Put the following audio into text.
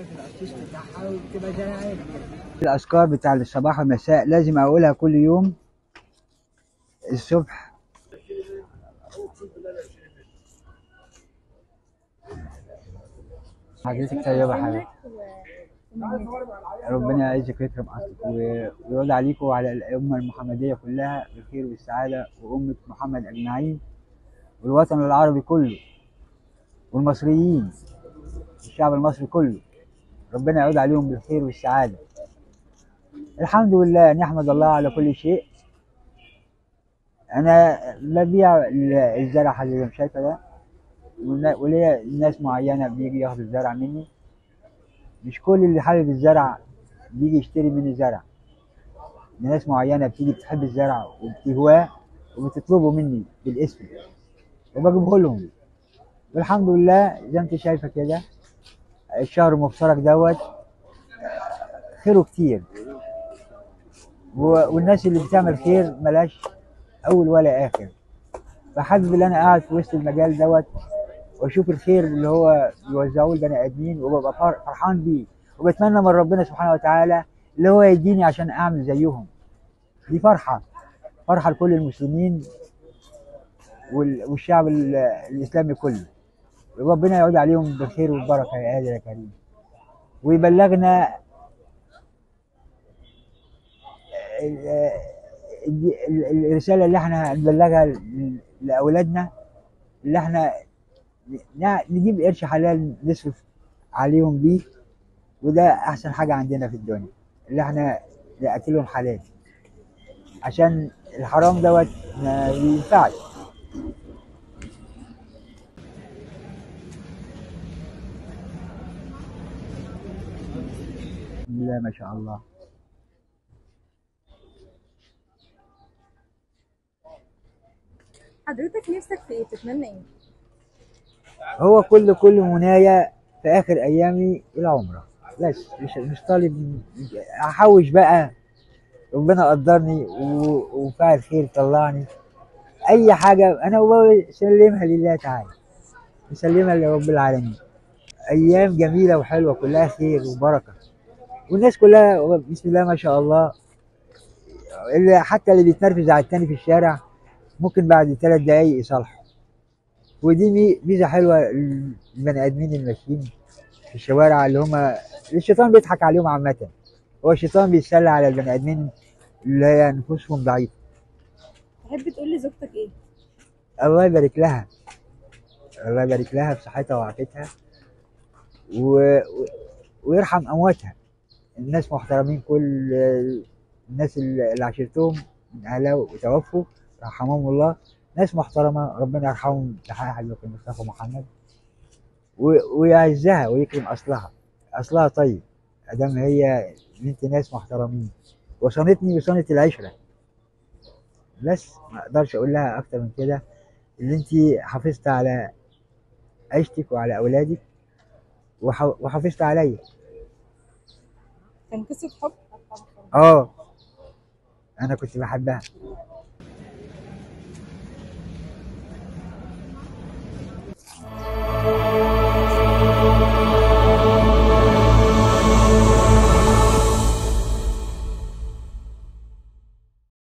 في الارتيست بتاعها وبتبقى زي عينك الأذكار بتاع الصباح والمساء لازم أقولها كل يوم الصبح حضرتك طيبة حضرتك ربنا يعزك ويكرم أصلك و- ويرضى عليكم وعلى الأمة المحمدية كلها بالخير والسعادة وأمة محمد أجمعين والوطن العربي كله والمصريين الشعب المصري كله ربنا يعود عليهم بالخير والسعادة الحمد لله نحمد الله على كل شيء انا ببيع ال- الزرع حضرتك زي ما شايفه ده والنا- وليا ناس معينه بيجي ياخدوا الزرع مني مش كل اللي حابب الزرع بيجي يشتري مني زرع ناس معينه بتيجي بتحب الزرع وبتهواه وبتطلبه مني بالاسم وبجيبه لهم والحمد لله زي ما انت شايفه كده الشهر المفترج دوت خيره كتير و- والناس اللي بتعمل خير ملاش اول ولا اخر فحابب ان انا قاعد في وسط المجال دوت واشوف الخير اللي هو بيوزعوه البني ادمين وببقى فر- فرحان بيه وبتمنى من ربنا سبحانه وتعالى اللي هو يديني عشان اعمل زيهم دي فرحه فرحه لكل المسلمين وال- والشعب ال- الاسلامي كله ربنا يعود عليهم بالخير والبركه يا قادر يا كريم ويبلغنا ال- ال- ال- الرساله اللي احنا هنبلغها ل- لاولادنا اللي احنا ن- نجيب قرش حلال نصرف عليهم بيه وده احسن حاجه عندنا في الدنيا اللي احنا ناكلهم حلال عشان الحرام دوت ما ينفعش بسم الله ما شاء الله حضرتك نفسك في ايه تتمنى ايه هو كل كل منايا في اخر ايامي العمره بس مش مش طالب احوش بقى ربنا قدرني و- وفاعل خير طلعني اي حاجه انا بسلمها لله تعالى بسلمها لرب العالمين ايام جميله وحلوه كلها خير وبركه والناس كلها بسم الله ما شاء الله اللي حتى اللي بيتنرفز على التاني في الشارع ممكن بعد ثلاث دقايق يصالحه ودي مي- ميزه حلوه للبني ادمين الماشيين في الشوارع اللي هم الشيطان بيضحك عليهم عامه هو الشيطان بيتسلى على البني ادمين اللي هي نفوسهم ضعيفه تحب تقول لزوجتك ايه الله يبارك لها الله يبارك لها في صحتها وعافيتها و... و... ويرحم امواتها الناس محترمين كل الناس اللي عاشرتهم من اهلها وتوفوا رحمهم الله ناس محترمه ربنا يرحمهم تحية حبيبك المصطفى محمد و... ويعزها ويكرم اصلها اصلها طيب ادام هي بنت ناس محترمين وصانتني وصانت العشره بس ما اقدرش اقول لها اكتر من كده اللي انت حافظت على عيشتك وعلى اولادك وح... وحافظت عليا كان قصه حب اه انا كنت بحبها